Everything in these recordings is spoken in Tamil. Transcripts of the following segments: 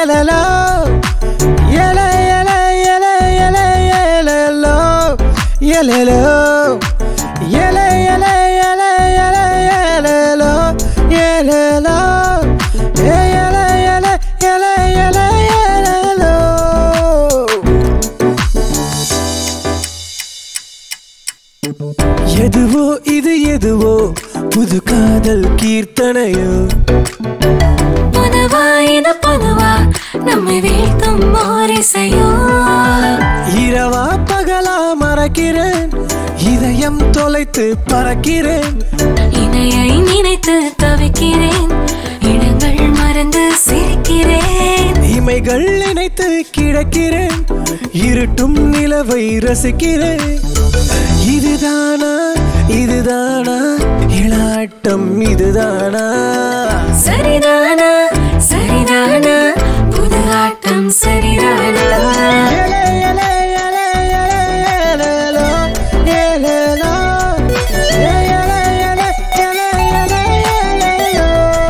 ஏலலோ ஏல ஏல ஏல ஏல ஏலலோ ஏலலோ ஏல ஏல ஏல ஏல ஏலலோ ஏலலோ ஏ ஏல ஏல ஏல ஏல ஏலலோ எதுவோ இது எதுவோ புது காதல் கீர்த்தனையோ பொதுவா இது பொதுவா நம்மை வீழ்த்தும் ஓரிசையோ இரவா பகலா மறக்கிறேன் இதயம் தொலைத்து பறக்கிறேன் இணையை நினைத்து தவிக்கிறேன் இடங்கள் மறந்து சிரிக்கிறேன் இமைகள் இணைத்து கிடக்கிறேன் இருட்டும் நிலவை ரசிக்கிறேன் இதுதானா இதுதானா இளாட்டம் இதுதானா சரிதானா சரிதானா புது ஆட்டம் சரிதானா ஏலே, ஏலே, ஏலே, ஏலே, ஏலேலோ, ஏலேலோ. ஏ, ஏலே, ஏலே, ஏலே, ஏலே, ஏலேலோ.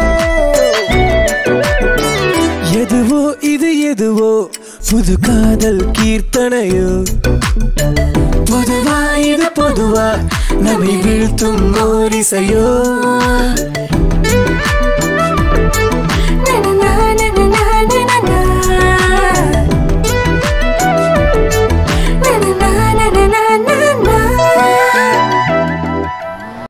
எதுவோ இது எதுவோ புது காதல் கீர்த்தனையோ பொதுவா இது பொதுவா நம்மை வீழ்த்தும் ஓரிசையோ